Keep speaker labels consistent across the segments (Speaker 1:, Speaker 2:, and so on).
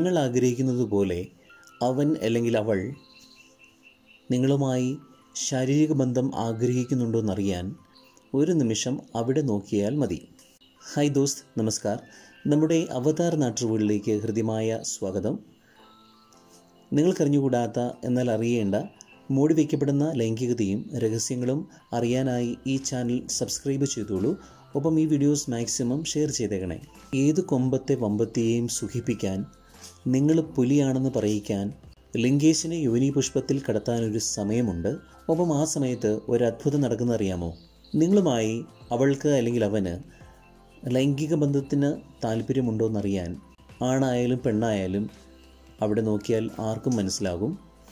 Speaker 1: നിങ്ങൾ ആഗ്രഹിക്കുന്നത് പോലെ അവൻ അല്ലെങ്കിൽ അവൾ നിങ്ങളുമായി ശാരീരിക ബന്ധം ആഗ്രഹിക്കുന്നുണ്ടോ എന്നറിയാൻ ഒരു നിമിഷം അവിടെ നോക്കിയാൽ മതി ഹായ് ദോസ്ത് നമസ്കാർ നമ്മുടെ അവതാർ നാട്ടുകളിലേക്ക് ഹൃദ്യമായ സ്വാഗതം നിങ്ങൾക്കറിഞ്ഞുകൂടാത്ത എന്നാൽ അറിയേണ്ട മൂടി വയ്ക്കപ്പെടുന്ന ലൈംഗികതയും രഹസ്യങ്ങളും അറിയാനായി ഈ ചാനൽ സബ്സ്ക്രൈബ് ചെയ്തോളൂ ഒപ്പം ഈ വീഡിയോസ് മാക്സിമം ഷെയർ ചെയ്തേക്കണേ ഏത് കൊമ്പത്തെ വമ്പത്തെയും സുഖിപ്പിക്കാൻ നിങ്ങൾ പുലിയാണെന്ന് പറയിക്കാൻ ലിംഗേശിനെ യോനി പുഷ്പത്തിൽ കടത്താനൊരു സമയമുണ്ട് ഒപ്പം ആ സമയത്ത് ഒരു അത്ഭുതം നടക്കുന്നറിയാമോ നിങ്ങളുമായി അവൾക്ക് അല്ലെങ്കിൽ അവന് ലൈംഗിക ബന്ധത്തിന് താല്പര്യമുണ്ടോ എന്നറിയാൻ ആണായാലും പെണ്ണായാലും അവിടെ നോക്കിയാൽ ആർക്കും മനസ്സിലാകും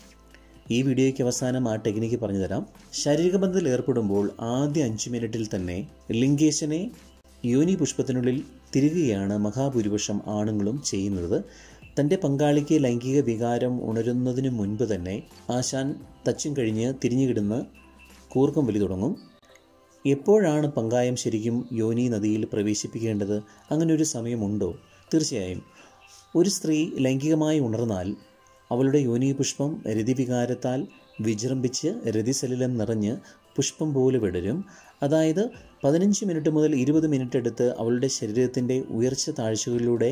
Speaker 1: ഈ വീഡിയോയ്ക്ക് അവസാനം ആ ടെക്നിക്ക് പറഞ്ഞു തരാം ശാരീരിക ബന്ധത്തിൽ ഏർപ്പെടുമ്പോൾ ആദ്യ അഞ്ച് മിനിറ്റിൽ തന്നെ ലിംഗേശനെ യോനി പുഷ്പത്തിനുള്ളിൽ തിരികുകയാണ് മഹാഭൂരിപക്ഷം ആണുങ്ങളും ചെയ്യുന്നത് തൻ്റെ പങ്കാളിക്ക് ലൈംഗിക വികാരം ഉണരുന്നതിന് മുൻപ് തന്നെ ആശാൻ തച്ചും കഴിഞ്ഞ് തിരിഞ്ഞുകിടുന്ന് കൂർക്കം വലി തുടങ്ങും എപ്പോഴാണ് പങ്കായം ശരിക്കും യോനി നദിയിൽ പ്രവേശിപ്പിക്കേണ്ടത് അങ്ങനെ ഒരു സമയമുണ്ടോ തീർച്ചയായും ഒരു സ്ത്രീ ലൈംഗികമായി ഉണർന്നാൽ അവളുടെ യോനി പുഷ്പം രതിവികാരത്താൽ വിജൃംഭിച്ച് രതിസലിലം നിറഞ്ഞ് പുഷ്പം പോലെ വിടരും അതായത് പതിനഞ്ച് മിനിറ്റ് മുതൽ ഇരുപത് മിനിറ്റ് എടുത്ത് അവളുടെ ശരീരത്തിൻ്റെ ഉയർച്ച താഴ്ചകളിലൂടെ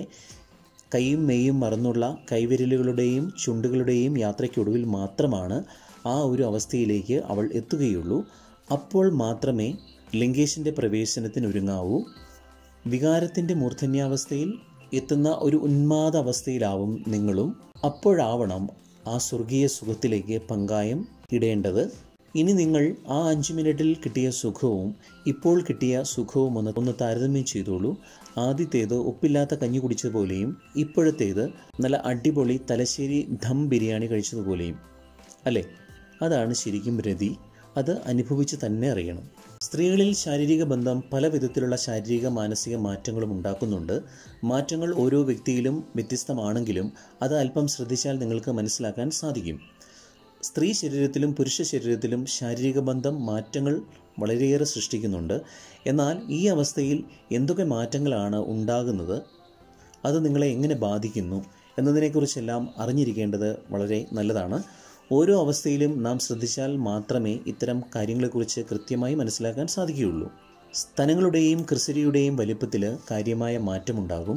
Speaker 1: കൈയും മെയ്യും മറന്നുള്ള കൈവിരലുകളുടെയും ചുണ്ടുകളുടെയും യാത്രയ്ക്കൊടുവിൽ മാത്രമാണ് ആ ഒരു അവസ്ഥയിലേക്ക് അവൾ എത്തുകയുള്ളൂ അപ്പോൾ മാത്രമേ ലിംഗേശിൻ്റെ പ്രവേശനത്തിന് ഒരുങ്ങാവൂ വികാരത്തിൻ്റെ മൂർധന്യാവസ്ഥയിൽ എത്തുന്ന ഒരു ഉന്മാദ അവസ്ഥയിലാവും നിങ്ങളും അപ്പോഴാവണം ആ സ്വർഗീയ സുഖത്തിലേക്ക് പങ്കായം ഇടേണ്ടത് ഇനി നിങ്ങൾ ആ അഞ്ച് മിനിറ്റിൽ കിട്ടിയ സുഖവും ഇപ്പോൾ കിട്ടിയ സുഖവും ഒന്ന് ഒന്ന് താരതമ്യം ചെയ്തോളൂ ആദ്യത്തേത് ഉപ്പില്ലാത്ത കഞ്ഞി കുടിച്ചതുപോലെയും ഇപ്പോഴത്തേത് നല്ല അടിപൊളി തലശ്ശേരി ധം ബിരിയാണി കഴിച്ചതുപോലെയും അല്ലേ അതാണ് ശരിക്കും രതി അത് അനുഭവിച്ച് തന്നെ അറിയണം സ്ത്രീകളിൽ ശാരീരിക ബന്ധം പല വിധത്തിലുള്ള ശാരീരിക മാനസിക മാറ്റങ്ങളും ഉണ്ടാക്കുന്നുണ്ട് മാറ്റങ്ങൾ ഓരോ വ്യക്തിയിലും വ്യത്യസ്തമാണെങ്കിലും അത് അല്പം ശ്രദ്ധിച്ചാൽ നിങ്ങൾക്ക് മനസ്സിലാക്കാൻ സാധിക്കും സ്ത്രീ ശരീരത്തിലും പുരുഷ ശരീരത്തിലും ശാരീരിക ബന്ധം മാറ്റങ്ങൾ വളരെയേറെ സൃഷ്ടിക്കുന്നുണ്ട് എന്നാൽ ഈ അവസ്ഥയിൽ എന്തൊക്കെ മാറ്റങ്ങളാണ് ഉണ്ടാകുന്നത് അത് നിങ്ങളെ എങ്ങനെ ബാധിക്കുന്നു എന്നതിനെക്കുറിച്ചെല്ലാം അറിഞ്ഞിരിക്കേണ്ടത് വളരെ നല്ലതാണ് ഓരോ അവസ്ഥയിലും നാം ശ്രദ്ധിച്ചാൽ മാത്രമേ ഇത്തരം കാര്യങ്ങളെക്കുറിച്ച് കൃത്യമായി മനസ്സിലാക്കാൻ സാധിക്കുകയുള്ളൂ സ്തനങ്ങളുടെയും ക്രിസരിയുടെയും വലിപ്പത്തിൽ കാര്യമായ മാറ്റമുണ്ടാകും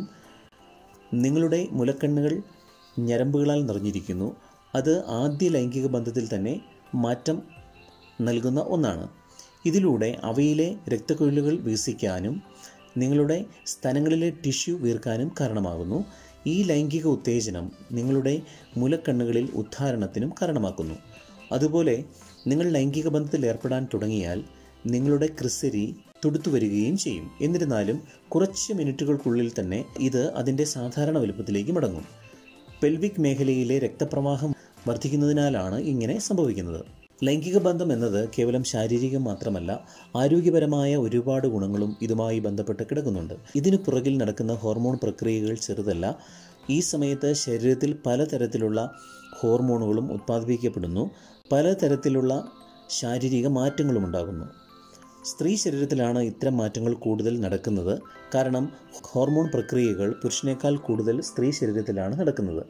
Speaker 1: നിങ്ങളുടെ മുലക്കണ്ണുകൾ ഞരമ്പുകളാൽ നിറഞ്ഞിരിക്കുന്നു അത് ആദ്യ ലൈംഗിക ബന്ധത്തിൽ തന്നെ മാറ്റം നൽകുന്ന ഒന്നാണ് ഇതിലൂടെ അവയിലെ രക്തക്കൊഴിലുകൾ വീസിക്കാനും നിങ്ങളുടെ സ്തനങ്ങളിലെ ടിഷ്യൂ വീർക്കാനും കാരണമാകുന്നു ഈ ലൈംഗിക ഉത്തേജനം നിങ്ങളുടെ മുലക്കണ്ണുകളിൽ ഉദ്ധാരണത്തിനും കാരണമാക്കുന്നു അതുപോലെ നിങ്ങൾ ലൈംഗിക ബന്ധത്തിൽ ഏർപ്പെടാൻ തുടങ്ങിയാൽ നിങ്ങളുടെ ക്രിസരി തുടുത്തു വരികയും ചെയ്യും എന്നിരുന്നാലും കുറച്ച് മിനിറ്റുകൾക്കുള്ളിൽ തന്നെ ഇത് അതിൻ്റെ സാധാരണ വലുപ്പത്തിലേക്ക് മടങ്ങും പെൽവിക് മേഖലയിലെ രക്തപ്രവാഹം വർദ്ധിക്കുന്നതിനാലാണ് ഇങ്ങനെ സംഭവിക്കുന്നത് ലൈംഗിക ബന്ധം എന്നത് കേവലം ശാരീരികം മാത്രമല്ല ആരോഗ്യപരമായ ഒരുപാട് ഗുണങ്ങളും ഇതുമായി ബന്ധപ്പെട്ട് കിടക്കുന്നുണ്ട് ഇതിനു പുറകിൽ നടക്കുന്ന ഹോർമോൺ പ്രക്രിയകൾ ചെറുതല്ല ഈ സമയത്ത് ശരീരത്തിൽ പലതരത്തിലുള്ള ഹോർമോണുകളും ഉത്പാദിപ്പിക്കപ്പെടുന്നു പലതരത്തിലുള്ള ശാരീരിക മാറ്റങ്ങളും ഉണ്ടാകുന്നു സ്ത്രീ ശരീരത്തിലാണ് ഇത്തരം മാറ്റങ്ങൾ കൂടുതൽ നടക്കുന്നത് കാരണം ഹോർമോൺ പ്രക്രിയകൾ പുരുഷനേക്കാൾ കൂടുതൽ സ്ത്രീ ശരീരത്തിലാണ് നടക്കുന്നത്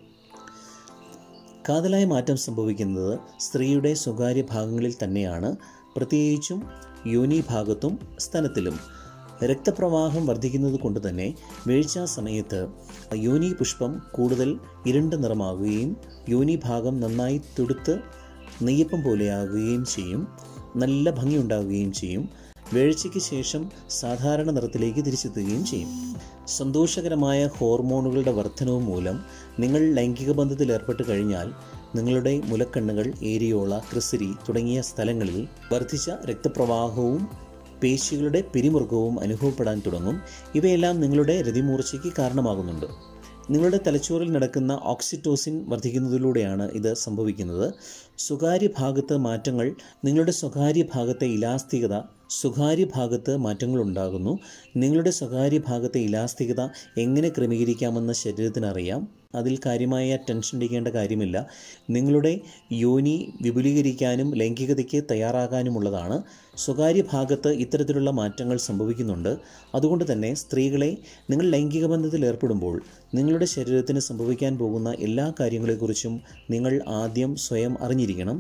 Speaker 1: കാതലായ മാറ്റം സംഭവിക്കുന്നത് സ്ത്രീയുടെ സ്വകാര്യ ഭാഗങ്ങളിൽ തന്നെയാണ് പ്രത്യേകിച്ചും യോനി ഭാഗത്തും സ്തനത്തിലും രക്തപ്രവാഹം വർദ്ധിക്കുന്നത് കൊണ്ട് തന്നെ വീഴ്ചാ സമയത്ത് യോനി പുഷ്പം കൂടുതൽ ഇരുണ്ട നിറമാകുകയും യോനി ഭാഗം നന്നായി തുടുത്ത് നെയ്യപ്പം പോലെയാകുകയും ചെയ്യും നല്ല ഭംഗിയുണ്ടാകുകയും ചെയ്യും വീഴ്ചയ്ക്ക് ശേഷം സാധാരണ നിറത്തിലേക്ക് തിരിച്ചെത്തുകയും ചെയ്യും സന്തോഷകരമായ ഹോർമോണുകളുടെ വർധനവും മൂലം നിങ്ങൾ ലൈംഗിക ബന്ധത്തിൽ ഏർപ്പെട്ട് കഴിഞ്ഞാൽ നിങ്ങളുടെ മുലക്കണ്ണുകൾ ഏരിയോള ക്രിസരി തുടങ്ങിയ സ്ഥലങ്ങളിൽ വർദ്ധിച്ച രക്തപ്രവാഹവും പേശികളുടെ പിരിമുറുക്കവും അനുഭവപ്പെടാൻ തുടങ്ങും ഇവയെല്ലാം നിങ്ങളുടെ രതിമൂർച്ചയ്ക്ക് കാരണമാകുന്നുണ്ട് നിങ്ങളുടെ തലച്ചോറിൽ നടക്കുന്ന ഓക്സിറ്റോസിൻ വർദ്ധിക്കുന്നതിലൂടെയാണ് ഇത് സംഭവിക്കുന്നത് സ്വകാര്യ ഭാഗത്ത് മാറ്റങ്ങൾ നിങ്ങളുടെ സ്വകാര്യ ഭാഗത്തെ ഇലാസ്തികത സ്വകാര്യ ഭാഗത്ത് മാറ്റങ്ങൾ ഉണ്ടാകുന്നു നിങ്ങളുടെ സ്വകാര്യ ഭാഗത്തെ ഇലാസ്തികത എങ്ങനെ ക്രമീകരിക്കാമെന്ന് ശരീരത്തിനറിയാം അതിൽ കാര്യമായ ടെൻഷൻ അടിക്കേണ്ട കാര്യമില്ല നിങ്ങളുടെ യോനി വിപുലീകരിക്കാനും ലൈംഗികതയ്ക്ക് തയ്യാറാകാനുമുള്ളതാണ് സ്വകാര്യ ഭാഗത്ത് ഇത്തരത്തിലുള്ള മാറ്റങ്ങൾ സംഭവിക്കുന്നുണ്ട് അതുകൊണ്ട് തന്നെ സ്ത്രീകളെ നിങ്ങൾ ലൈംഗിക ബന്ധത്തിൽ ഏർപ്പെടുമ്പോൾ നിങ്ങളുടെ ശരീരത്തിന് സംഭവിക്കാൻ പോകുന്ന എല്ലാ കാര്യങ്ങളെക്കുറിച്ചും നിങ്ങൾ ആദ്യം സ്വയം അറിഞ്ഞിരിക്കണം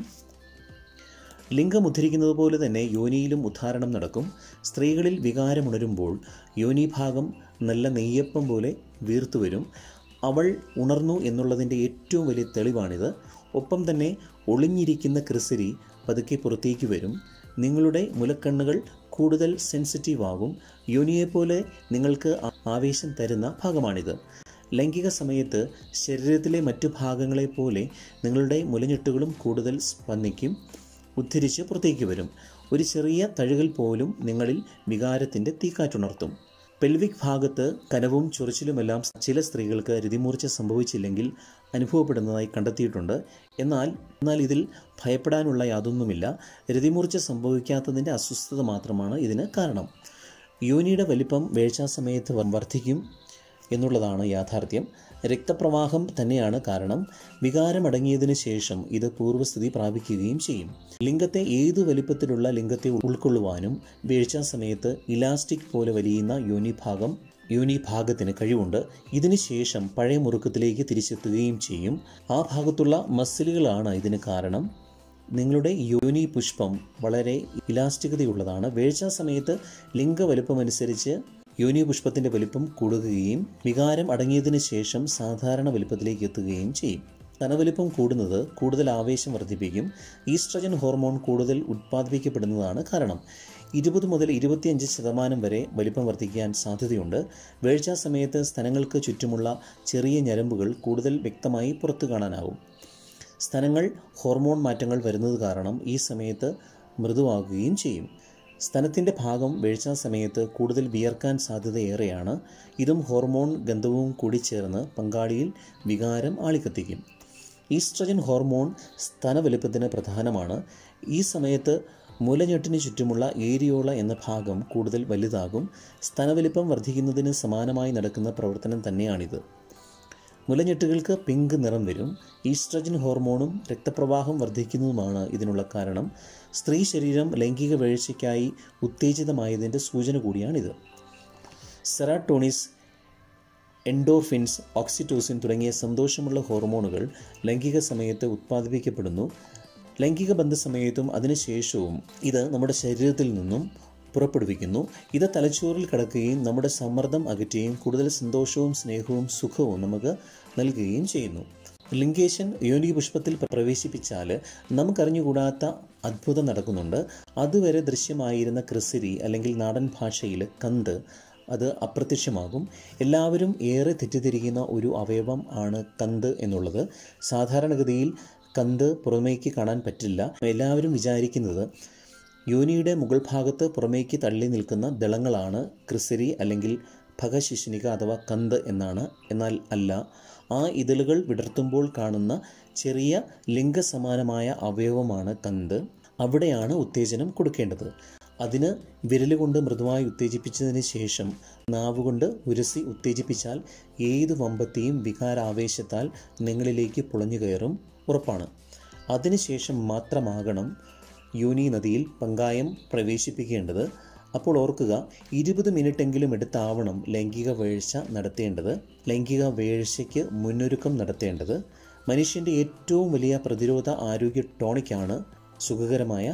Speaker 1: ലിംഗം ഉദ്ധരിക്കുന്നത് പോലെ തന്നെ യോനിയിലും ഉദ്ധാരണം നടക്കും സ്ത്രീകളിൽ വികാരമുണരുമ്പോൾ യോനിഭാഗം നല്ല നെയ്യപ്പം പോലെ വീർത്തു വരും അവൾ ഉണർന്നു എന്നുള്ളതിൻ്റെ ഏറ്റവും വലിയ തെളിവാണിത് ഒപ്പം തന്നെ ഒളിഞ്ഞിരിക്കുന്ന ക്രിസരി പതുക്കെ പുറത്തേക്ക് വരും നിങ്ങളുടെ മുലക്കണ്ണുകൾ കൂടുതൽ സെൻസിറ്റീവ് ആകും യോനിയെപ്പോലെ നിങ്ങൾക്ക് ആവേശം തരുന്ന ഭാഗമാണിത് ലൈംഗിക സമയത്ത് ശരീരത്തിലെ മറ്റു ഭാഗങ്ങളെപ്പോലെ നിങ്ങളുടെ മുലഞ്ഞെട്ടുകളും കൂടുതൽ സ്പന്ദിക്കും ഉദ്ധരിച്ച് പുറത്തേക്ക് വരും ഒരു ചെറിയ തഴുകൽ പോലും നിങ്ങളിൽ വികാരത്തിൻ്റെ തീക്കാറ്റുണർത്തും പെൽവിക് ഭാഗത്ത് കനവും ചൊറിച്ചിലുമെല്ലാം ചില സ്ത്രീകൾക്ക് രതിമൂർച്ച സംഭവിച്ചില്ലെങ്കിൽ അനുഭവപ്പെടുന്നതായി കണ്ടെത്തിയിട്ടുണ്ട് എന്നാൽ എന്നാൽ ഇതിൽ ഭയപ്പെടാനുള്ള യാതൊന്നുമില്ല രതിമൂർച്ച സംഭവിക്കാത്തതിൻ്റെ അസ്വസ്ഥത മാത്രമാണ് ഇതിന് കാരണം യോനിയുടെ വലിപ്പം വേഴ്ചാസമയത്ത് വർദ്ധിക്കും എന്നുള്ളതാണ് യാഥാർത്ഥ്യം രക്തപ്രവാഹം തന്നെയാണ് കാരണം വികാരമടങ്ങിയതിനു ശേഷം ഇത് പൂർവ്വസ്ഥിതി പ്രാപിക്കുകയും ചെയ്യും ലിംഗത്തെ ഏതു വലിപ്പത്തിലുള്ള ലിംഗത്തെ ഉൾക്കൊള്ളുവാനും വീഴ്ചാ സമയത്ത് ഇലാസ്റ്റിക് പോലെ വലിയുന്ന യോനിഭാഗം യോനിഭാഗത്തിന് കഴിവുണ്ട് ഇതിനുശേഷം പഴയ മുറുക്കത്തിലേക്ക് തിരിച്ചെത്തുകയും ചെയ്യും ആ ഭാഗത്തുള്ള മസിലുകളാണ് ഇതിന് കാരണം നിങ്ങളുടെ യോനി പുഷ്പം വളരെ ഇലാസ്റ്റികതയുള്ളതാണ് വീഴ്ചാ സമയത്ത് ലിംഗ വലുപ്പമനുസരിച്ച് യോനി പുഷ്പത്തിൻ്റെ വലിപ്പം കൂടുകയും വികാരം അടങ്ങിയതിനു ശേഷം സാധാരണ വലിപ്പത്തിലേക്ക് എത്തുകയും ചെയ്യും സ്തനവലിപ്പം കൂടുന്നത് കൂടുതൽ ആവേശം വർദ്ധിപ്പിക്കും ഈസ്ട്രജൻ ഹോർമോൺ കൂടുതൽ ഉത്പാദിപ്പിക്കപ്പെടുന്നതാണ് കാരണം ഇരുപത് മുതൽ ഇരുപത്തിയഞ്ച് ശതമാനം വരെ വലിപ്പം വർദ്ധിക്കാൻ സാധ്യതയുണ്ട് വീഴ്ചാ സമയത്ത് സ്തനങ്ങൾക്ക് ചുറ്റുമുള്ള ചെറിയ ഞരമ്പുകൾ കൂടുതൽ വ്യക്തമായി പുറത്തു കാണാനാവും സ്തനങ്ങൾ ഹോർമോൺ മാറ്റങ്ങൾ വരുന്നത് കാരണം ഈ സമയത്ത് മൃദുവാകുകയും ചെയ്യും സ്തനത്തിൻ്റെ ഭാഗം വീഴ്ചാ സമയത്ത് കൂടുതൽ വിയർക്കാൻ സാധ്യതയേറെയാണ് ഇതും ഹോർമോൺ ഗന്ധവും കൂടി ചേർന്ന് പങ്കാളിയിൽ വികാരം ആളിക്കത്തിക്കും ഈസ്ട്രജൻ ഹോർമോൺ സ്തനവലിപ്പത്തിന് പ്രധാനമാണ് ഈ സമയത്ത് മുലഞ്ഞെട്ടിന് ചുറ്റുമുള്ള ഏരിയോള എന്ന ഭാഗം കൂടുതൽ വലുതാകും സ്തനവലിപ്പം വർദ്ധിക്കുന്നതിന് സമാനമായി നടക്കുന്ന പ്രവർത്തനം തന്നെയാണിത് മുലഞ്ഞെട്ടുകൾക്ക് പിങ്ക് നിറം വരും ഈസ്ട്രജൻ ഹോർമോണും രക്തപ്രവാഹം വർദ്ധിക്കുന്നതുമാണ് ഇതിനുള്ള കാരണം സ്ത്രീ ശരീരം ലൈംഗിക വീഴ്ചയ്ക്കായി ഉത്തേജിതമായതിൻ്റെ സൂചന കൂടിയാണിത് സെറാട്ടോണിസ് എൻഡോർഫിൻസ് ഓക്സിറ്റോസിൻ തുടങ്ങിയ സന്തോഷമുള്ള ഹോർമോണുകൾ ലൈംഗിക സമയത്ത് ഉത്പാദിപ്പിക്കപ്പെടുന്നു ലൈംഗിക ബന്ധസമയത്തും അതിനുശേഷവും ഇത് നമ്മുടെ ശരീരത്തിൽ നിന്നും പുറപ്പെടുവിക്കുന്നു ഇത് തലച്ചോറിൽ കിടക്കുകയും നമ്മുടെ സമ്മർദ്ദം അകറ്റുകയും കൂടുതൽ സന്തോഷവും സ്നേഹവും സുഖവും നമുക്ക് നൽകുകയും ചെയ്യുന്നു ലിംഗേഷൻ യോനി പുഷ്പത്തിൽ പ്രവേശിപ്പിച്ചാൽ നമുക്കറിഞ്ഞുകൂടാത്ത അത്ഭുതം നടക്കുന്നുണ്ട് അതുവരെ ദൃശ്യമായിരുന്ന ക്രിസിരി അല്ലെങ്കിൽ നാടൻ ഭാഷയിൽ കന്ത് അത് അപ്രത്യക്ഷമാകും എല്ലാവരും ഏറെ തെറ്റിദ്ധരിക്കുന്ന ഒരു അവയവം ആണ് കന്ത് എന്നുള്ളത് സാധാരണഗതിയിൽ കന്ത് പുറമേക്ക് കാണാൻ പറ്റില്ല എല്ലാവരും വിചാരിക്കുന്നത് യോനിയുടെ മുകൾ ഭാഗത്ത് പുറമേക്ക് തള്ളി നിൽക്കുന്ന ദളങ്ങളാണ് ക്രിസരി അല്ലെങ്കിൽ ഭഗശിശുനിക അഥവാ കന്ത് എന്നാണ് എന്നാൽ അല്ല ആ ഇതളുകൾ വിടർത്തുമ്പോൾ കാണുന്ന ചെറിയ ലിംഗസമാനമായ അവയവമാണ് കന്ത് അവിടെയാണ് ഉത്തേജനം കൊടുക്കേണ്ടത് അതിന് വിരലുകൊണ്ട് മൃദുവായി ഉത്തേജിപ്പിച്ചതിന് ശേഷം നാവുകൊണ്ട് ഉരസി ഉത്തേജിപ്പിച്ചാൽ ഏത് വമ്പത്തെയും വികാരാവേശത്താൽ നിങ്ങളിലേക്ക് പുളഞ്ഞു കയറും ഉറപ്പാണ് അതിനുശേഷം മാത്രമാകണം യൂനി നദിയിൽ പങ്കായം പ്രവേശിപ്പിക്കേണ്ടത് അപ്പോൾ ഓർക്കുക ഇരുപത് മിനിറ്റെങ്കിലും എടുത്താവണം ലൈംഗിക വീഴ്ച നടത്തേണ്ടത് ലൈംഗിക വീഴ്ചയ്ക്ക് മുന്നൊരുക്കം നടത്തേണ്ടത് മനുഷ്യൻ്റെ ഏറ്റവും വലിയ പ്രതിരോധ ആരോഗ്യ ടോണിക്കാണ് സുഖകരമായ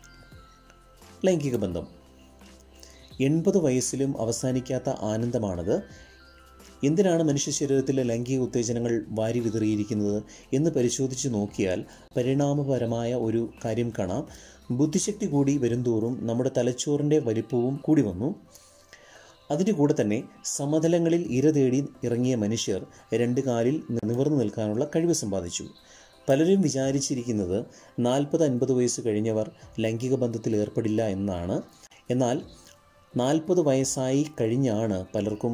Speaker 1: ലൈംഗിക ബന്ധം എൺപത് വയസ്സിലും അവസാനിക്കാത്ത ആനന്ദമാണത് എന്തിനാണ് മനുഷ്യ ശരീരത്തിലെ ലൈംഗിക ഉത്തേജനങ്ങൾ വാരി വിതറിയിരിക്കുന്നത് എന്ന് പരിശോധിച്ച് നോക്കിയാൽ പരിണാമപരമായ ഒരു കാര്യം കാണാം ബുദ്ധിശക്തി കൂടി വരുംതോറും നമ്മുടെ തലച്ചോറിൻ്റെ വലിപ്പവും കൂടി വന്നു അതിൻ്റെ കൂടെ തന്നെ സമതലങ്ങളിൽ ഇര തേടി ഇറങ്ങിയ മനുഷ്യർ രണ്ട് കാലിൽ നിവർന്നു നിൽക്കാനുള്ള കഴിവ് സമ്പാദിച്ചു പലരും വിചാരിച്ചിരിക്കുന്നത് നാൽപ്പത് അൻപത് വയസ്സ് കഴിഞ്ഞവർ ലൈംഗിക ബന്ധത്തിൽ ഏർപ്പെടില്ല എന്നാണ് എന്നാൽ നാൽപ്പത് വയസ്സായി കഴിഞ്ഞാണ് പലർക്കും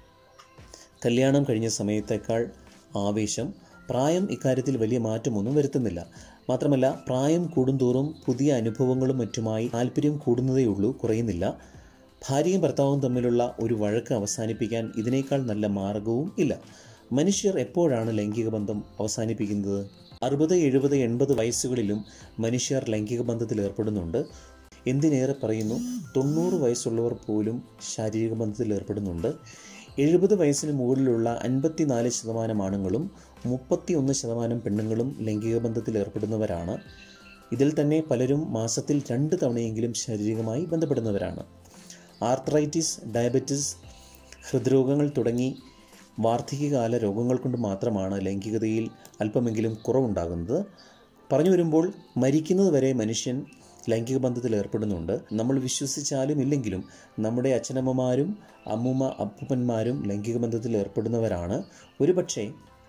Speaker 1: കല്യാണം കഴിഞ്ഞ സമയത്തേക്കാൾ ആവേശം പ്രായം ഇക്കാര്യത്തിൽ വലിയ മാറ്റമൊന്നും വരുത്തുന്നില്ല മാത്രമല്ല പ്രായം കൂടുന്തോറും പുതിയ അനുഭവങ്ങളും മറ്റുമായി താല്പര്യം കൂടുന്നതേയുള്ളൂ കുറയുന്നില്ല ഭാര്യയും ഭർത്താവും തമ്മിലുള്ള ഒരു വഴക്ക് അവസാനിപ്പിക്കാൻ ഇതിനേക്കാൾ നല്ല മാർഗവും ഇല്ല മനുഷ്യർ എപ്പോഴാണ് ലൈംഗിക ബന്ധം അവസാനിപ്പിക്കുന്നത് അറുപത് എഴുപത് എൺപത് വയസ്സുകളിലും മനുഷ്യർ ലൈംഗിക ബന്ധത്തിൽ ഏർപ്പെടുന്നുണ്ട് എന്തിനേറെ പറയുന്നു തൊണ്ണൂറ് വയസ്സുള്ളവർ പോലും ശാരീരിക ബന്ധത്തിൽ ഏർപ്പെടുന്നുണ്ട് എഴുപത് വയസ്സിന് മുകളിലുള്ള അൻപത്തിനാല് ശതമാനം ആണുങ്ങളും മുപ്പത്തി ഒന്ന് ശതമാനം പെണ്ണുങ്ങളും ലൈംഗിക ബന്ധത്തിൽ ഏർപ്പെടുന്നവരാണ് ഇതിൽ തന്നെ പലരും മാസത്തിൽ രണ്ട് തവണയെങ്കിലും ശാരീരികമായി ബന്ധപ്പെടുന്നവരാണ് ആർത്രൈറ്റിസ് ഡയബറ്റിസ് ഹൃദ്രോഗങ്ങൾ തുടങ്ങി വാർദ്ധക്യകാല രോഗങ്ങൾ കൊണ്ട് മാത്രമാണ് ലൈംഗികതയിൽ അല്പമെങ്കിലും കുറവുണ്ടാകുന്നത് പറഞ്ഞു വരുമ്പോൾ മരിക്കുന്നത് വരെ മനുഷ്യൻ ലൈംഗിക ബന്ധത്തിൽ ഏർപ്പെടുന്നുണ്ട് നമ്മൾ വിശ്വസിച്ചാലും ഇല്ലെങ്കിലും നമ്മുടെ അച്ഛനമ്മമാരും അമ്മൂമ്മ അപ്പൂപ്പന്മാരും ലൈംഗിക ബന്ധത്തിൽ ഏർപ്പെടുന്നവരാണ് ഒരുപക്ഷെ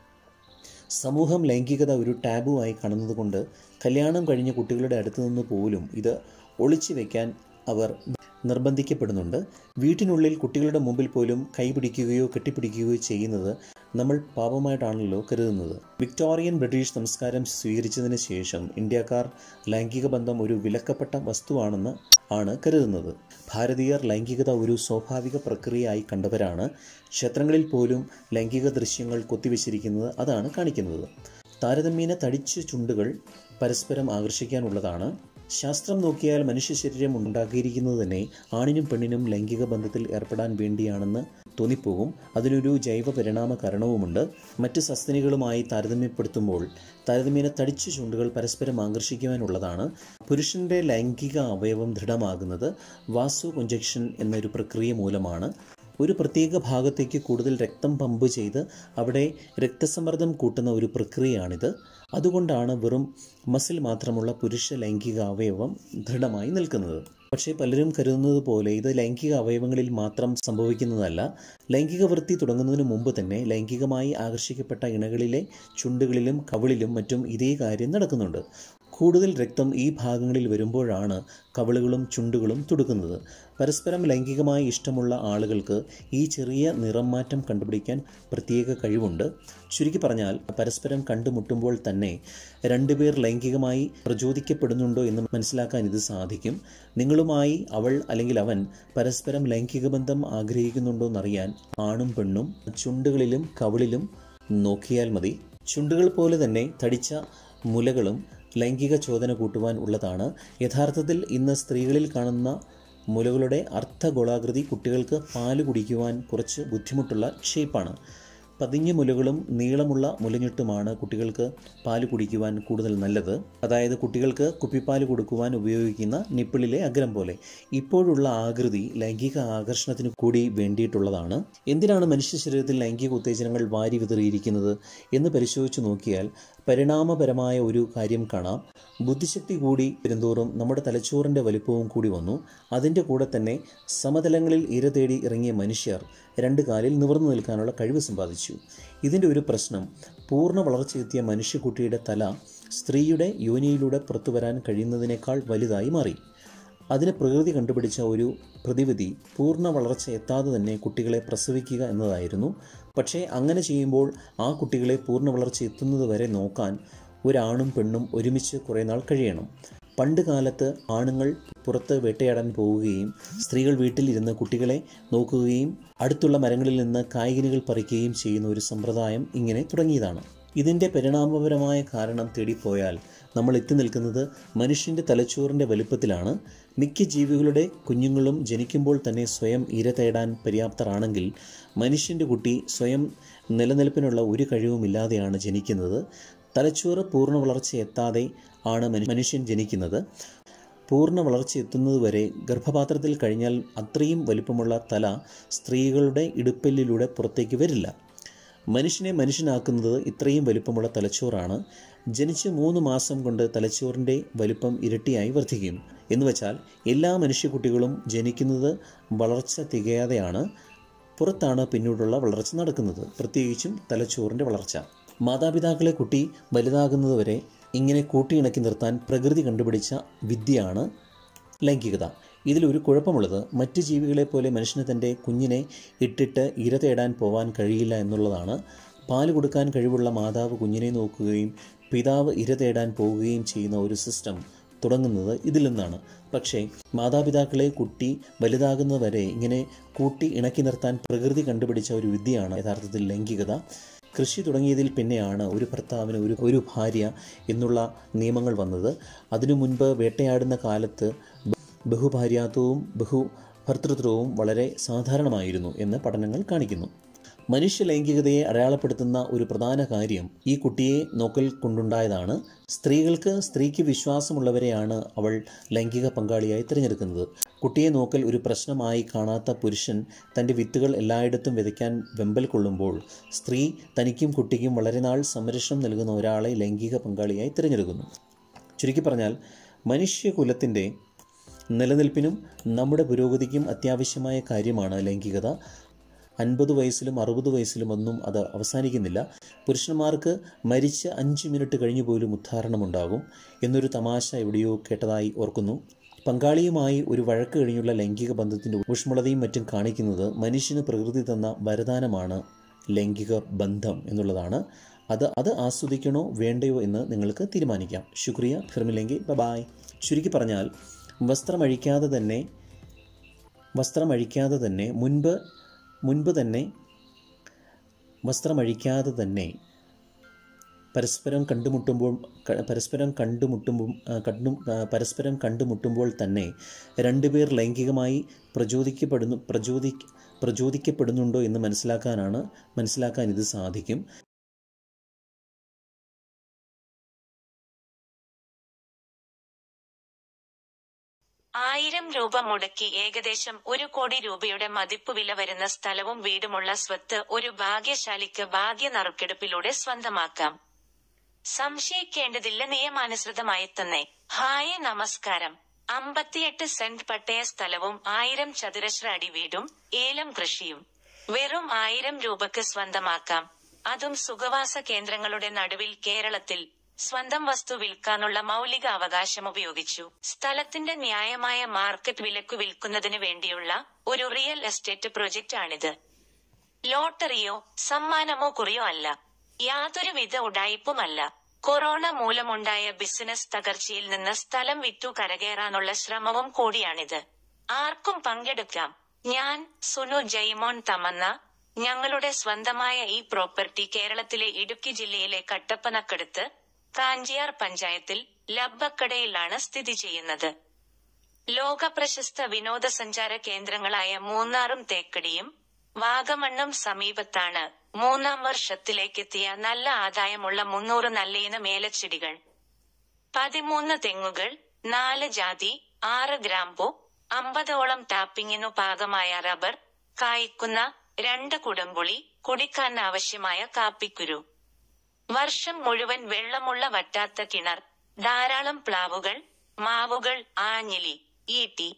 Speaker 1: സമൂഹം ലൈംഗികത ഒരു ടാബുവായി കാണുന്നതുകൊണ്ട് കല്യാണം കഴിഞ്ഞ കുട്ടികളുടെ അടുത്തു നിന്ന് പോലും ഇത് ഒളിച്ചു വയ്ക്കാൻ അവർ നിർബന്ധിക്കപ്പെടുന്നുണ്ട് വീട്ടിനുള്ളിൽ കുട്ടികളുടെ മുമ്പിൽ പോലും കൈപിടിക്കുകയോ കെട്ടിപ്പിടിക്കുകയോ ചെയ്യുന്നത് നമ്മൾ പാപമായിട്ടാണല്ലോ കരുതുന്നത് വിക്ടോറിയൻ ബ്രിട്ടീഷ് സംസ്കാരം സ്വീകരിച്ചതിന് ശേഷം ഇന്ത്യക്കാർ ലൈംഗിക ബന്ധം ഒരു വിലക്കപ്പെട്ട വസ്തുവാണെന്ന് ആണ് കരുതുന്നത് ഭാരതീയർ ലൈംഗികത ഒരു സ്വാഭാവിക പ്രക്രിയയായി കണ്ടവരാണ് ക്ഷേത്രങ്ങളിൽ പോലും ലൈംഗിക ദൃശ്യങ്ങൾ കൊത്തിവെച്ചിരിക്കുന്നത് അതാണ് കാണിക്കുന്നത് താരതമ്യേന തടിച്ച ചുണ്ടുകൾ പരസ്പരം ആകർഷിക്കാനുള്ളതാണ് ശാസ്ത്രം നോക്കിയാൽ മനുഷ്യ ശരീരം ഉണ്ടാക്കിയിരിക്കുന്നത് തന്നെ ആണിനും പെണ്ണിനും ലൈംഗിക ബന്ധത്തിൽ ഏർപ്പെടാൻ വേണ്ടിയാണെന്ന് തോന്നിപ്പോകും അതിനൊരു ജൈവ പരിണാമ കാരണവുമുണ്ട് മറ്റ് സസ്തനികളുമായി താരതമ്യപ്പെടുത്തുമ്പോൾ താരതമ്യേന തടിച്ച ചുണ്ടുകൾ പരസ്പരം ആകർഷിക്കുവാനുള്ളതാണ് പുരുഷന്റെ ലൈംഗിക അവയവം ദൃഢമാകുന്നത് വാസു കൊഞ്ചക്ഷൻ എന്നൊരു പ്രക്രിയ മൂലമാണ് ഒരു പ്രത്യേക ഭാഗത്തേക്ക് കൂടുതൽ രക്തം പമ്പ് ചെയ്ത് അവിടെ രക്തസമ്മർദ്ദം കൂട്ടുന്ന ഒരു പ്രക്രിയയാണിത് അതുകൊണ്ടാണ് വെറും മസിൽ മാത്രമുള്ള പുരുഷ ലൈംഗിക അവയവം ദൃഢമായി നിൽക്കുന്നത് പക്ഷേ പലരും കരുതുന്നത് പോലെ ഇത് ലൈംഗിക അവയവങ്ങളിൽ മാത്രം സംഭവിക്കുന്നതല്ല ലൈംഗിക വൃത്തി തുടങ്ങുന്നതിന് മുമ്പ് തന്നെ ലൈംഗികമായി ആകർഷിക്കപ്പെട്ട ഇണകളിലെ ചുണ്ടുകളിലും കവിളിലും മറ്റും ഇതേ കാര്യം നടക്കുന്നുണ്ട് കൂടുതൽ രക്തം ഈ ഭാഗങ്ങളിൽ വരുമ്പോഴാണ് കവിളുകളും ചുണ്ടുകളും തുടുക്കുന്നത് പരസ്പരം ലൈംഗികമായി ഇഷ്ടമുള്ള ആളുകൾക്ക് ഈ ചെറിയ നിറം മാറ്റം കണ്ടുപിടിക്കാൻ പ്രത്യേക കഴിവുണ്ട് ചുരുക്കി പറഞ്ഞാൽ പരസ്പരം കണ്ടുമുട്ടുമ്പോൾ തന്നെ രണ്ടുപേർ ലൈംഗികമായി പ്രചോദിക്കപ്പെടുന്നുണ്ടോ എന്ന് മനസ്സിലാക്കാൻ ഇത് സാധിക്കും നിങ്ങളുമായി അവൾ അല്ലെങ്കിൽ അവൻ പരസ്പരം ലൈംഗിക ബന്ധം ആഗ്രഹിക്കുന്നുണ്ടോ എന്നറിയാൻ ആണും പെണ്ണും ചുണ്ടുകളിലും കവിളിലും നോക്കിയാൽ മതി ചുണ്ടുകൾ പോലെ തന്നെ തടിച്ച മുലകളും ലൈംഗിക ചോദന കൂട്ടുവാൻ ഉള്ളതാണ് യഥാർത്ഥത്തിൽ ഇന്ന് സ്ത്രീകളിൽ കാണുന്ന മുലകളുടെ അർദ്ധഗോളാകൃതി കുട്ടികൾക്ക് പാല് കുടിക്കുവാൻ കുറച്ച് ബുദ്ധിമുട്ടുള്ള ഷേപ്പാണ് പതിഞ്ഞ മുലകളും നീളമുള്ള മുലഞ്ഞിട്ടുമാണ് കുട്ടികൾക്ക് പാല് കുടിക്കുവാൻ കൂടുതൽ നല്ലത് അതായത് കുട്ടികൾക്ക് കുപ്പിപ്പാല് കൊടുക്കുവാൻ ഉപയോഗിക്കുന്ന നിപ്പിളിലെ അഗ്രം പോലെ ഇപ്പോഴുള്ള ആകൃതി ലൈംഗിക ആകർഷണത്തിന് കൂടി വേണ്ടിയിട്ടുള്ളതാണ് എന്തിനാണ് മനുഷ്യ ശരീരത്തിൽ ലൈംഗിക ഉത്തേജനങ്ങൾ വാരി വിതറിയിരിക്കുന്നത് എന്ന് പരിശോധിച്ച് നോക്കിയാൽ പരിണാമപരമായ ഒരു കാര്യം കാണാം ബുദ്ധിശക്തി കൂടി വരുന്തോറും നമ്മുടെ തലച്ചോറിൻ്റെ വലിപ്പവും കൂടി വന്നു അതിൻ്റെ കൂടെ തന്നെ സമതലങ്ങളിൽ ഇര തേടി ഇറങ്ങിയ മനുഷ്യർ രണ്ട് കാലിൽ നിവർന്നു നിൽക്കാനുള്ള കഴിവ് സമ്പാദിച്ചു ഇതിൻ്റെ ഒരു പ്രശ്നം പൂർണ്ണ വളർച്ചയെത്തിയ മനുഷ്യക്കുട്ടിയുടെ തല സ്ത്രീയുടെ യോനിയിലൂടെ പുറത്തു വരാൻ കഴിയുന്നതിനേക്കാൾ വലുതായി മാറി അതിന് പ്രകൃതി കണ്ടുപിടിച്ച ഒരു പ്രതിവിധി പൂർണ്ണ വളർച്ച എത്താതെ തന്നെ കുട്ടികളെ പ്രസവിക്കുക എന്നതായിരുന്നു പക്ഷേ അങ്ങനെ ചെയ്യുമ്പോൾ ആ കുട്ടികളെ പൂർണ്ണ വളർച്ച എത്തുന്നത് വരെ നോക്കാൻ ഒരാണും പെണ്ണും ഒരുമിച്ച് കുറേ നാൾ കഴിയണം പണ്ട് കാലത്ത് ആണുങ്ങൾ പുറത്ത് വേട്ടയാടാൻ പോവുകയും സ്ത്രീകൾ വീട്ടിലിരുന്ന് കുട്ടികളെ നോക്കുകയും അടുത്തുള്ള മരങ്ങളിൽ നിന്ന് കായ്കനികൾ പറിക്കുകയും ചെയ്യുന്ന ഒരു സമ്പ്രദായം ഇങ്ങനെ തുടങ്ങിയതാണ് ഇതിൻ്റെ പരിണാമപരമായ കാരണം തേടിപ്പോയാൽ നമ്മൾ എത്തി നിൽക്കുന്നത് മനുഷ്യൻ്റെ തലച്ചോറിൻ്റെ വലുപ്പത്തിലാണ് മിക്ക ജീവികളുടെ കുഞ്ഞുങ്ങളും ജനിക്കുമ്പോൾ തന്നെ സ്വയം ഇര തേടാൻ പര്യാപ്തരാണെങ്കിൽ മനുഷ്യൻ്റെ കുട്ടി സ്വയം നിലനിൽപ്പിനുള്ള ഒരു കഴിവുമില്ലാതെയാണ് ജനിക്കുന്നത് തലച്ചോറ് പൂർണ്ണ വളർച്ച എത്താതെ ആണ് മനുഷ്യൻ ജനിക്കുന്നത് പൂർണ്ണ വളർച്ച എത്തുന്നതുവരെ ഗർഭപാത്രത്തിൽ കഴിഞ്ഞാൽ അത്രയും വലിപ്പമുള്ള തല സ്ത്രീകളുടെ ഇടുപ്പല്ലിലൂടെ പുറത്തേക്ക് വരില്ല മനുഷ്യനെ മനുഷ്യനാക്കുന്നത് ഇത്രയും വലിപ്പമുള്ള തലച്ചോറാണ് ജനിച്ച് മൂന്ന് മാസം കൊണ്ട് തലച്ചോറിൻ്റെ വലിപ്പം ഇരട്ടിയായി വർദ്ധിക്കും എന്നുവെച്ചാൽ എല്ലാ മനുഷ്യക്കുട്ടികളും ജനിക്കുന്നത് വളർച്ച തികയാതെയാണ് പുറത്താണ് പിന്നീടുള്ള വളർച്ച നടക്കുന്നത് പ്രത്യേകിച്ചും തലച്ചോറിൻ്റെ വളർച്ച മാതാപിതാക്കളെ കുട്ടി വലുതാകുന്നതുവരെ ഇങ്ങനെ കൂട്ടിയിണക്കി നിർത്താൻ പ്രകൃതി കണ്ടുപിടിച്ച വിദ്യയാണ് ലൈംഗികത ഇതിലൊരു കുഴപ്പമുള്ളത് മറ്റ് ജീവികളെ പോലെ മനുഷ്യന് തൻ്റെ കുഞ്ഞിനെ ഇട്ടിട്ട് ഇര തേടാൻ പോവാൻ കഴിയില്ല എന്നുള്ളതാണ് പാല് കൊടുക്കാൻ കഴിവുള്ള മാതാവ് കുഞ്ഞിനെ നോക്കുകയും പിതാവ് ഇര തേടാൻ പോവുകയും ചെയ്യുന്ന ഒരു സിസ്റ്റം തുടങ്ങുന്നത് ഇതിൽ നിന്നാണ് പക്ഷേ മാതാപിതാക്കളെ കുട്ടി വലുതാകുന്നവരെ ഇങ്ങനെ കൂട്ടി ഇണക്കി നിർത്താൻ പ്രകൃതി കണ്ടുപിടിച്ച ഒരു വിദ്യയാണ് യഥാർത്ഥത്തിൽ ലൈംഗികത കൃഷി തുടങ്ങിയതിൽ പിന്നെയാണ് ഒരു ഭർത്താവിന് ഒരു ഒരു ഭാര്യ എന്നുള്ള നിയമങ്ങൾ വന്നത് അതിനു മുൻപ് വേട്ടയാടുന്ന കാലത്ത് ബഹുഭാര്യാത്വവും ബഹു ഭർത്തൃത്വവും വളരെ സാധാരണമായിരുന്നു എന്ന് പഠനങ്ങൾ കാണിക്കുന്നു മനുഷ്യ ലൈംഗികതയെ അടയാളപ്പെടുത്തുന്ന ഒരു പ്രധാന കാര്യം ഈ കുട്ടിയെ നോക്കൽ കൊണ്ടുണ്ടായതാണ് സ്ത്രീകൾക്ക് സ്ത്രീക്ക് വിശ്വാസമുള്ളവരെയാണ് അവൾ ലൈംഗിക പങ്കാളിയായി തിരഞ്ഞെടുക്കുന്നത് കുട്ടിയെ നോക്കൽ ഒരു പ്രശ്നമായി കാണാത്ത പുരുഷൻ തൻ്റെ വിത്തുകൾ എല്ലായിടത്തും വിതയ്ക്കാൻ വെമ്പൽ കൊള്ളുമ്പോൾ സ്ത്രീ തനിക്കും കുട്ടിക്കും വളരെ നാൾ സംരക്ഷണം നൽകുന്ന ഒരാളെ ലൈംഗിക പങ്കാളിയായി തിരഞ്ഞെടുക്കുന്നു ചുരുക്കി പറഞ്ഞാൽ മനുഷ്യകുലത്തിൻ്റെ നിലനിൽപ്പിനും നമ്മുടെ പുരോഗതിക്കും അത്യാവശ്യമായ കാര്യമാണ് ലൈംഗികത അൻപത് വയസ്സിലും അറുപത് വയസ്സിലും ഒന്നും അത് അവസാനിക്കുന്നില്ല പുരുഷന്മാർക്ക് മരിച്ച അഞ്ച് മിനിറ്റ് കഴിഞ്ഞു പോലും ഉദ്ധാരണമുണ്ടാകും എന്നൊരു തമാശ എവിടെയോ കേട്ടതായി ഓർക്കുന്നു പങ്കാളിയുമായി ഒരു വഴക്ക് കഴിഞ്ഞുള്ള ലൈംഗിക ബന്ധത്തിൻ്റെ ഊഷ്മളതയും മറ്റും കാണിക്കുന്നത് മനുഷ്യന് പ്രകൃതി തന്ന വരദാനമാണ് ലൈംഗിക ബന്ധം എന്നുള്ളതാണ് അത് അത് ആസ്വദിക്കണോ വേണ്ടയോ എന്ന് നിങ്ങൾക്ക് തീരുമാനിക്കാം ശുക്രിയ ഫിർമില്ലെങ്കിൽ ബൈ ചുരുക്കി പറഞ്ഞാൽ വസ്ത്രമഴിക്കാതെ തന്നെ വസ്ത്രമഴിക്കാതെ തന്നെ മുൻപ് മുൻപ് തന്നെ വസ്ത്രമഴിക്കാതെ തന്നെ പരസ്പരം കണ്ടുമുട്ടുമ്പോൾ ക- പരസ്പരം കണ്ടുമുട്ടുമ്പോൾ ആ, കണ്ടു ആ, പരസ്പരം കണ്ടുമുട്ടുമ്പോൾ തന്നെ രണ്ടുപേർ ലൈംഗികമായി പ്രചോദിക്കപ്പെടുന്നു പ്രചോദി പ്രചോദിക്കപ്പെടുന്നുണ്ടോ എന്ന് മനസ്സിലാക്കാനാണ് മനസ്സിലാക്കാൻ ഇത് സാധിക്കും
Speaker 2: ആയിരം രൂപ മുടക്കി ഏകദേശം ഒരു കോടി രൂപയുടെ മതിപ്പുവില വരുന്ന സ്ഥലവും വീടുമുള്ള സ്വത്ത് ഒരു ഭാഗ്യശാലിക്ക് ഭാഗ്യ നറുക്കെടുപ്പിലൂടെ സ്വന്തമാക്കാം സംശയിക്കേണ്ടതില്ല നിയമാനുസൃതമായി തന്നെ ഹായ് നമസ്കാരം അമ്പത്തിയെട്ട് സെന്റ് പട്ടയ സ്ഥലവും ആയിരം ചതുരശ്ര അടി വീടും ഏലം കൃഷിയും വെറും ആയിരം രൂപക്ക് സ്വന്തമാക്കാം അതും സുഖവാസ കേന്ദ്രങ്ങളുടെ നടുവിൽ കേരളത്തിൽ സ്വന്തം വസ്തു വിൽക്കാനുള്ള മൗലിക അവകാശം ഉപയോഗിച്ചു സ്ഥലത്തിന്റെ ന്യായമായ മാർക്കറ്റ് വിലക്കു വിൽക്കുന്നതിന് വേണ്ടിയുള്ള ഒരു റിയൽ എസ്റ്റേറ്റ് പ്രൊജക്റ്റ് ആണിത് ലോട്ടറിയോ സമ്മാനമോ കുറിയോ അല്ല യാതൊരുവിധ ഉടായിപ്പുമല്ല കൊറോണ മൂലമുണ്ടായ ബിസിനസ് തകർച്ചയിൽ നിന്ന് സ്ഥലം വിറ്റു കരകയറാനുള്ള ശ്രമവും കൂടിയാണിത് ആർക്കും പങ്കെടുക്കാം ഞാൻ സുനു ജയ്മോൻ തമന്ന ഞങ്ങളുടെ സ്വന്തമായ ഈ പ്രോപ്പർട്ടി കേരളത്തിലെ ഇടുക്കി ജില്ലയിലെ കട്ടപ്പനക്കടുത്ത് കാഞ്ചിയാർ പഞ്ചായത്തിൽ ലബ്ബക്കടയിലാണ് സ്ഥിതി ചെയ്യുന്നത് ലോക പ്രശസ്ത വിനോദസഞ്ചാര കേന്ദ്രങ്ങളായ മൂന്നാറും തേക്കടിയും വാഗമണ്ണും സമീപത്താണ് മൂന്നാം വർഷത്തിലേക്കെത്തിയ നല്ല ആദായമുള്ള മുന്നൂറ് നല്ലയിനം ഏലച്ചെടികൾ പതിമൂന്ന് തെങ്ങുകൾ നാല് ജാതി ആറ് ഗ്രാമ്പു അമ്പതോളം ടാപ്പിങ്ങിനു പാകമായ റബ്ബർ കായ്ക്കുന്ന രണ്ട് കുടംപുളി കുടിക്കാൻ ആവശ്യമായ കാപ്പിക്കുരു വർഷം മുഴുവൻ വെള്ളമുള്ള വറ്റാത്ത കിണർ ധാരാളം പ്ലാവുകൾ മാവുകൾ ആഞ്ഞിലി ഈട്ടി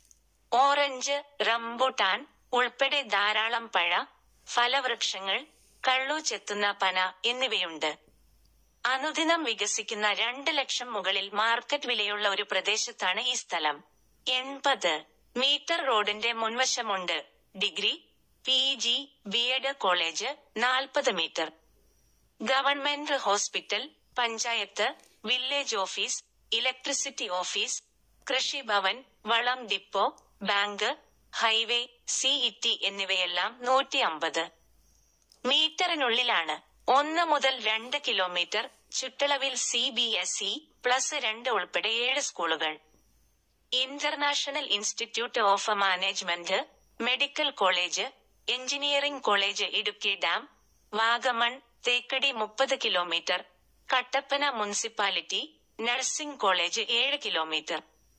Speaker 2: ഓറഞ്ച് റംബുട്ടാൻ ഉൾപ്പെടെ ധാരാളം പഴ ഫലവൃക്ഷങ്ങൾ കള്ളു ചെത്തുന്ന പന എന്നിവയുണ്ട് അനുദിനം വികസിക്കുന്ന രണ്ട് ലക്ഷം മുകളിൽ മാർക്കറ്റ് വിലയുള്ള ഒരു പ്രദേശത്താണ് ഈ സ്ഥലം എൺപത് മീറ്റർ റോഡിന്റെ മുൻവശമുണ്ട് degree P G B Ed college നാൽപ്പത് metre government hospital panchayat village office electricity office Krishibhavan വളം ഡിപ്പോ ബാങ്ക് ഹൈവേ സിഇടി എന്നിവയെല്ലാം നൂറ്റി അമ്പത് മീറ്ററിനുള്ളിലാണ് ഒന്ന് മുതൽ രണ്ട് കിലോമീറ്റർ ചുറ്റളവിൽ C B S E plus രണ്ട് ഉൾപ്പെടെ ഏഴ് സ്കൂളുകൾ international institute of management medical college engineering college Idukki dam Vagamon Thekkady മുപ്പത് kilometre Kattappana municipality nursing college ഏഴ് കിലോമീറ്റർ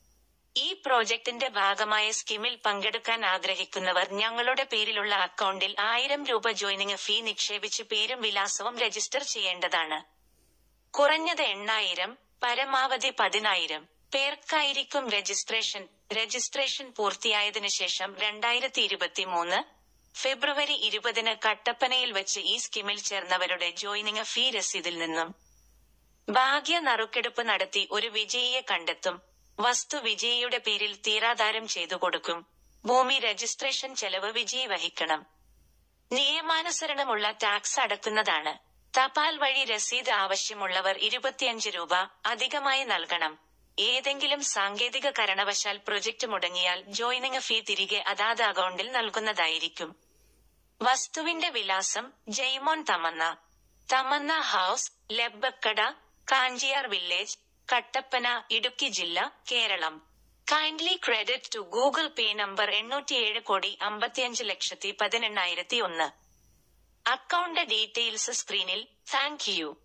Speaker 2: ഈ പ്രോജക്ടിന്റെ ഭാഗമായ സ്കീമിൽ പങ്കെടുക്കാൻ ആഗ്രഹിക്കുന്നവർ ഞങ്ങളുടെ പേരിലുള്ള അക്കൗണ്ടിൽ ആയിരം രൂപ ജോയിനിങ് ഫീ നിക്ഷേപിച്ച് പേരും വിലാസവും രജിസ്റ്റർ ചെയ്യേണ്ടതാണ് കുറഞ്ഞത് എണ്ണായിരം പരമാവധി പതിനായിരം പേർക്കായിരിക്കും രജിസ്ട്രേഷൻ രജിസ്ട്രേഷൻ പൂർത്തിയായതിനു ശേഷം രണ്ടായിരത്തി ഇരുപത്തി മൂന്ന് ഫെബ്രുവരി ഇരുപതിന് കട്ടപ്പനയിൽ വെച്ച് ഈ സ്കീമിൽ ചേർന്നവരുടെ ജോയിനിങ് ഫീ രസീതിൽ നിന്നും ഭാഗ്യ നറുക്കെടുപ്പ് നടത്തി ഒരു വിജയിയെ കണ്ടെത്തും വസ്തു വിജയിയുടെ പേരിൽ തീരാധാരം ചെയ്തു കൊടുക്കും ഭൂമി രജിസ്ട്രേഷൻ ചെലവ് വിജയി വഹിക്കണം നിയമാനുസരണമുള്ള ടാക്സ് അടക്കുന്നതാണ് തപാൽ വഴി രസീത് ആവശ്യമുള്ളവർ ഇരുപത്തിയഞ്ച് രൂപ അധികമായി നൽകണം ഏതെങ്കിലും സാങ്കേതിക കാരണവശാൽ പ്രൊജക്ട് മുടങ്ങിയാൽ ജോയിനിങ് ഫീ തിരികെ അതാത് അക്കൗണ്ടിൽ നൽകുന്നതായിരിക്കും വസ്തുവിന്റെ വിലാസം ജയ്മോൻ തമന്ന തമന്ന ഹൗസ് ലെബക്കട കാഞ്ചിയാർ വില്ലേജ് കട്ടപ്പന ഇടുക്കി ജില്ല Keralam kindly credit to Google Pay number എണ്ണൂറ്റിയേഴ് കോടി അമ്പത്തിയഞ്ച് ലക്ഷത്തി പതിനെണ്ണായിരത്തി ഒന്ന് അക്കൗണ്ട് ഡീറ്റെയിൽസ് സ്ക്രീനിൽ താങ്ക് യു